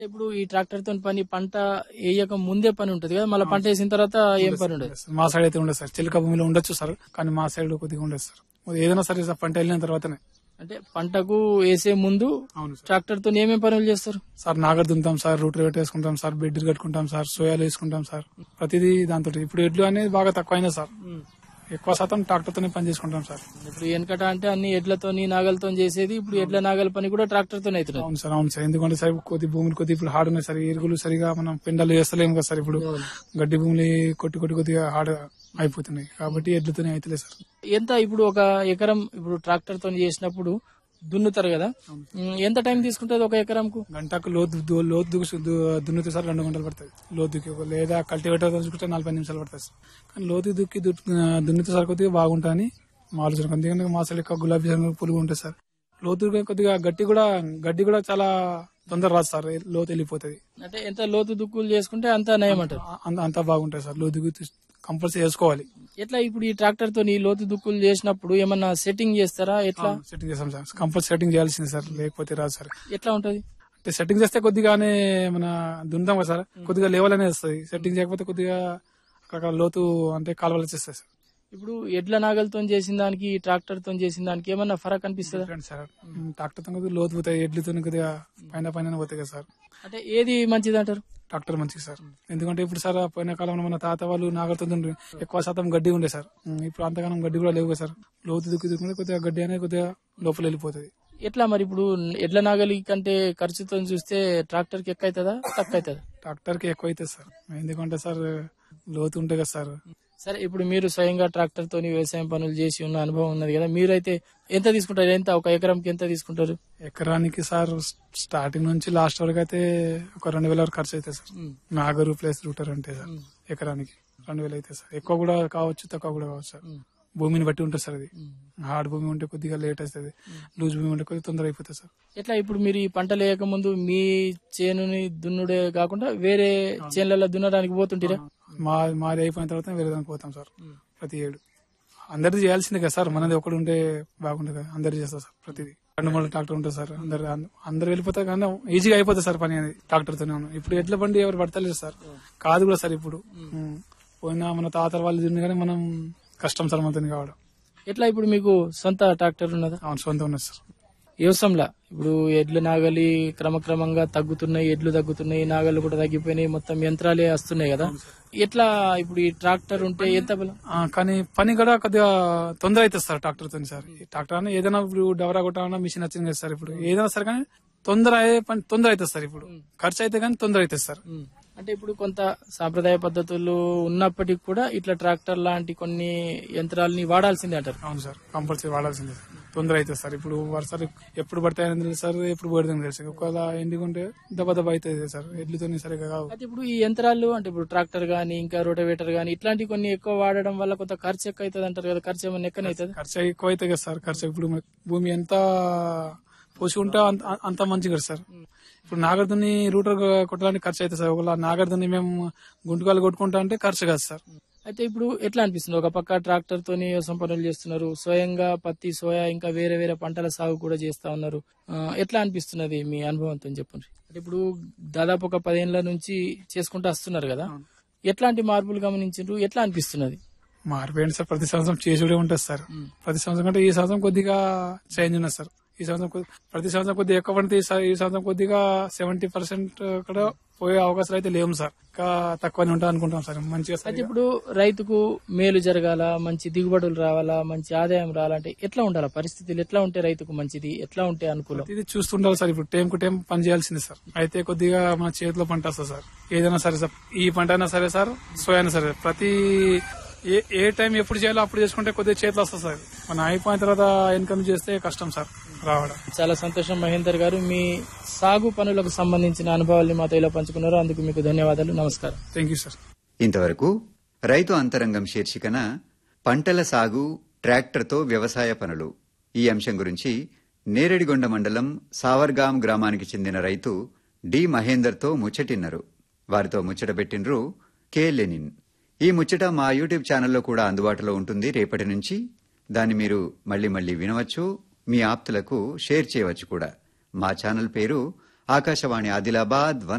ఇప్పుడు ఈ ట్రాక్టర్ తో పని పంట వేయక ముందే పని ఉంటది కదా మళ్ళీ పంట వేసిన తర్వాత ఏం పని ఉండదు మా సైడ్ అయితే ఉండదు సార్ చిలక భూమిలో ఉండొచ్చు సార్ కానీ మా సైడ్ కొద్దిగా ఉండదు సార్ ఏదైనా సరే సార్ పంట వెళ్ళిన తర్వాతనే అంటే పంటకు వేసే ముందు అవును సార్ ట్రాక్టర్ తో ఏమేం పనులు చేస్తారు సార్ నాగర్ దున్నుతాం సార్ రూట్ రేట్ వేసుకుంటాం సార్ బెడ్ కట్టుకుంటాం సార్ సోయాలు వేసుకుంటాం సార్ ప్రతిదీ దాంతో ఇప్పుడు ఎడ్లు అనేది బాగా తక్కువైనా సార్ ఎక్కువ శాతం ట్రాక్టర్ తోనే పని చేసుకుంటాం సార్ ఇప్పుడు వెనకట అంటే అన్ని ఎడ్లతోని నాగలతో చేసేది ఇప్పుడు ఎడ్ల నాగల పని కూడా ట్రాక్టర్ తోనే అవుతున్నది అవును సార్ అవును సార్ ఎందుకంటే సార్ కొద్ది భూములు కొద్ది ఇప్పుడు హార్డ్ ఉన్నాయి సార్ ఎరువులు సరిగా మనం పెండలు చేస్తలేము కదా సార్ ఇప్పుడు గడ్డి భూములు కొట్టి కొట్టి కొద్దిగా హార్డ్ అయిపోతున్నాయి కాబట్టి ఎడ్లతోనే అయితే సార్ ఎంత ఇప్పుడు ఒక ఎకరం ఇప్పుడు ట్రాక్టర్ తో చేసినప్పుడు దున్నుతారు కదా ఉమ్, ఎంత టైం తీసుకుంటది ఒక ఎకరంకు గంటకు లోతు దు- లోతు దుక్కు దు- దున్నితే సార్ రెండు గంటలు పడుతుంది లోతు దుక్కి లేదా కల్టివేటర్ చూసుకుంటే నలభై నిమిషాలు పడుతుంది సార్ కానీ లోతు దుక్కి దు- దున్నితే సార్ కొద్దిగా బాగుంటుందని మా ఆలోచన ఎందుకంటే మా సైడ్ ఎక్కువ గులాబీ రంగు పులుగు ఉంటుంది సార్ లోతు దుక్కి కొద్దిగా గట్టి కూడా గడ్డి కూడా చాలా తొందర రాదు సార్ లోతు వెళ్ళిపోతుంది అంటే ఎంత లోతు దుక్కులు చేసుకుంటే అంత నయం అంటారు అంత- అంతా బాగుంటుంది సార్ లోతు దుక్కి కంపల్సరీ వేసుకోవాలి ఎట్లా ఇప్పుడు ఈ ట్రాక్టర్ తో ఈ లోతు దుక్కులు చేసినప్పుడు ఏమన్నా సెట్టింగ్ చేస్తారా ఎట్లా సెట్టింగ్ చేస్తాం సార్ కంపల్సరీ సెట్టింగ్ చేయాల్సింది సార్ లేకపోతే రాదు సార్ ఎట్లా ఉంటది అంటే సెట్టింగ్ చేస్తే కొద్దిగానే మన దున్నుతాం కదా సార్ కొద్దిగా లెవెల్ అనేది వస్తుంది సెట్టింగ్ చేయకపోతే కొద్దిగా అక్కడ లోతు అంటే కాలువలు వచ్చేస్తాయి సార్ ఇప్పుడు ఎడ్ల నాగలతో చేసిన దానికి ట్రాక్టర్ తో చేసిన దానికి ఏమన్నా ఫరక్ అనిపిస్తుందా డిఫరెంట్ సార్ ట్రాక్టర్ తో కొద్దిగా లోతు పోతాయి ఎడ్లతో కొద్దిగా పైన పైన పోతాయి కదా సార్ అంటే ఏది మంచిది అంటారు ట్రాక్టర్ మంచిది సార్ ఎందుకంటే ఇప్పుడు సార్ పోయిన కాలంలో మన తాత వాళ్ళు నాగలతో దున్నురు. ఎక్కువ శాతం గడ్డి ఉండే సార్ ఇప్పుడు అంతగానం గడ్డి కూడా లేవు కదా సార్ లోతు దుక్కి దుక్కుంటే కొద్దిగా గడ్డి అనేది కొద్దిగా లోపల వెళ్ళిపోతుంది ఎట్లా మరి ఇప్పుడు ఎడ్ల నాగలి కంటే ఖర్చుతో చూస్తే ట్రాక్టర్ కి ఎక్కువ అవుతుందా తక్కువ అవుతుందా ట్రాక్టర్ కి ఎక్కువ అవుతుంది సార్ ఎందుకంటే సార్ లోతు ఉంటాయి కదా సార్ సరే ఇప్పుడు మీరు స్వయంగా ట్రాక్టర్ తోని వ్యవసాయం పనులు చేసి ఉన్న అనుభవం ఉన్నది కదా మీరైతే ఎంత తీసుకుంటారు ఎంత ఒక ఎకరంకి ఎంత తీసుకుంటారు ఎకరానికి సార్ స్టార్టింగ్ నుంచి లాస్ట్ వరకు అయితే ఒక రెండు వేల వరకు ఖర్చు అవుతుంది సార్ నాగరు ప్లస్ రూటర్ అంటే సార్ ఎకరానికి రెండు వేలు అయితే సార్ ఎక్కువ కూడా కావచ్చు తక్కువ కూడా కావచ్చు సార్ భూమిని బట్టి ఉంటుంది సార్ అది హార్డ్ భూమి ఉంటే కొద్దిగా లేట్ అవుతుంది లూజ్ భూమి ఉంటే కొద్దిగా తొందర అయిపోతుంది సార్ ఎట్లా ఇప్పుడు మీరు ఈ పంట లేక ముందు మీ చేనుని దున్నుడే కాకుండా వేరే చేనులలో దున్నడానికి పోతుంటారా మా మాది అయిపోయిన తర్వాత వేరే దానికి పోతాం సార్ ప్రతి ఏడు అందరిది చేయాల్సిందే కదా సార్ మనది ఒకటి ఉంటే బాగుంటుంది కదా అందరు చేస్తారు సార్ ప్రతిదీ రెండు మూడు ట్రాక్టర్ ఉంటుంది సార్ అందరు అందరు వెళ్ళిపోతారు కానీ ఈజీగా అయిపోతుంది సార్ పని అనేది ట్రాక్టర్ తోనే ఉన్నాం ఇప్పుడు ఎడ్ల బండి ఎవరు పడతలేదు సార్ కాదు కూడా సార్ ఇప్పుడు ఉం. పోయినా మన తాతల వాళ్ళు తిరిగి కానీ మనం కష్టం సార్ మనతో కావడం ఎట్లా ఇప్పుడు మీకు సొంత ట్రాక్టర్ ఉన్నదా అవును సొంత ఉన్నది సార్ వ్యవసాయంలో ఇప్పుడు ఎడ్ల నాగలి క్రమక్రమంగా తగ్గుతున్నాయి ఎడ్లు తగ్గుతున్నాయి నాగళ్ళు కూడా తగ్గిపోయినాయి మొత్తం యంత్రాలే వస్తున్నాయి కదా ఎట్లా ఇప్పుడు ఈ ట్రాక్టర్ ఉంటే ఎంత బలం ఆ, కానీ పని కూడా కొద్దిగా తొందర అవుతుంది సార్ ట్రాక్టర్ తో సార్ ఈ ట్రాక్టర్ అన్న ఏదైనా ఇప్పుడు డవరా కొట్టాలన్నా మిషన్ వచ్చింది కదా సార్ ఇప్పుడు ఏదైనా సరే కానీ తొందర అయ్యే పని తొందర అవుతుంది సార్ ఇప్పుడు ఖర్చు అయితే కానీ తొందర అవుతుంది సార్ ఉమ్. అంటే ఇప్పుడు కొంత సాంప్రదాయ పద్ధతులు ఉన్నప్పటికీ కూడా ఇట్లా ట్రాక్టర్ లాంటి కొన్ని యంత్రాలని వాడాల్సిందే అంటారు అవును సార్ కంపల్సరీ వాడాల్సిందే సార్ తొందర అవుతుంది సార్ ఇప్పుడు వర్షాలు ఎప్పుడు పడతాయని తెలుసు సార్ ఎప్పుడు పడుతుంది తెలుసు ఒకవేళ ఎండుకుంటే దెబ్బ దెబ్బ అవుతుంది సార్ ఎడ్లతో సరిగా కావు అయితే ఇప్పుడు ఈ యంత్రాలు అంటే ఇప్పుడు ట్రాక్టర్ గానీ ఇంకా రోటవేటర్ గానీ ఇట్లాంటి కొన్ని ఎక్కువ వాడడం వల్ల కొంత ఖర్చు ఎక్కువ అవుతుంది అంటారు కదా ఖర్చు ఏమైనా ఎక్కువ అవుతుంది ఖర్చు ఎక్కువ అవుతుంది కదా సార్ ఖర్చు ఇప్పుడు మనకి భూమి ఎంత పోసి ఉంటే అంత అంత మంచిగా కదా సార్ ఇప్పుడు నాగర్దుని రూటర్ కొట్టడానికి ఖర్చు అవుతుంది సార్ ఒకవేళ నాగర్దుని మేము గుంటుకాలు కొట్టుకుంటా అంటే ఖర్చు కాదు సార్ అయితే ఇప్పుడు ఎట్లా అనిపిస్తుంది ఒక పక్క ట్రాక్టర్ తోని వ్యవసాయం పనులు చేస్తున్నారు స్వయంగా పత్తి సోయా ఇంకా వేరే వేరే పంటల సాగు కూడా చేస్తా ఉన్నారు ఆ, ఎట్లా అనిపిస్తున్నది మీ అనుభవంతో చెప్పండి అంటే ఇప్పుడు దాదాపు ఒక పదేళ్ల నుంచి చేసుకుంటూ వస్తున్నారు కదా ఎట్లాంటి మార్పులు గమనించారు ఎట్లా అనిపిస్తున్నది మారిపోయింది సార్ ప్రతి సంవత్సరం చేసుడే ఉంటుంది సార్ ప్రతి సంవత్సరం కంటే ఈ సంవత్సరం కొద్దిగా చేంజ్ ఉన్నది సార్ ఈ సంవత్సరం కొద్ది- ప్రతి సంవత్సరం కొద్దిగా ఎక్కువ పడితే ఈ స- ఈ సంవత్సరం కొద్దిగా సెవెంటీ పర్సెంట్ కూడా పోయే అవకాశాలు అయితే లేవు సార్ ఇంకా తక్కువనే ఉంటాయి అనుకుంటాం సార్ మంచిగా సార్ అయితే ఇప్పుడు రైతుకు మేలు జరగాల మంచి దిగుబడులు రావాలా మంచి ఆదాయం రావాలంటే ఎట్లా ఉండాలా పరిస్థితులు ఎట్లా ఉంటే రైతుకు మంచిది ఎట్లా ఉంటే అనుకూలం ఇది చూస్తుండాలి సార్ ఇప్పుడు టైం కు టైం పని చేయాల్సిందే సార్ అయితే కొద్దిగా మన చేతిలో పంట వస్తుంది సార్ ఏదైనా సరే సార్ ఈ పంట అయినా సరే సార్ సోయా అయినా సరే ప్రతి ఏ ఏ టైం ఎప్పుడు చేయాలో అప్పుడు చేసుకుంటే కొద్దిగా చేతిలో వస్తుంది సార్ మనం అయిపోయిన తర్వాత ఇన్కమ్ చేస్తే కష్టం సార్ రావడం చాలా సంతోషం మహేందర్ గారు మీ సాగు పనులకు సంబంధించిన అనుభవాల్ని మాతో ఇలా పంచుకున్నారు అందుకు మీకు ధన్యవాదాలు నమస్కారం థ్యాంక్ యూ సార్ ఇంతవరకు రైతు అంతరంగం శీర్షికన పంటల సాగు ట్రాక్టర్తో వ్యవసాయ పనులు ఈ అంశం గురించి నేరేడిగొండ మండలం సావర్గాం గ్రామానికి చెందిన రైతు డి మహేందర్తో ముచ్చటిన్నారు వారితో ముచ్చట పెట్టినరు కె లెనిన్ ఈ ముచ్చట మా యూట్యూబ్ ఛానల్లో కూడా అందుబాటులో ఉంటుంది రేపటి నుంచి దాన్ని మీరు మళ్ళీ మళ్ళీ వినవచ్చు మీ ఆప్తులకు షేర్ చేయవచ్చు కూడా మా ఛానల్ పేరు ఆకాశవాణి ఆదిలాబాద్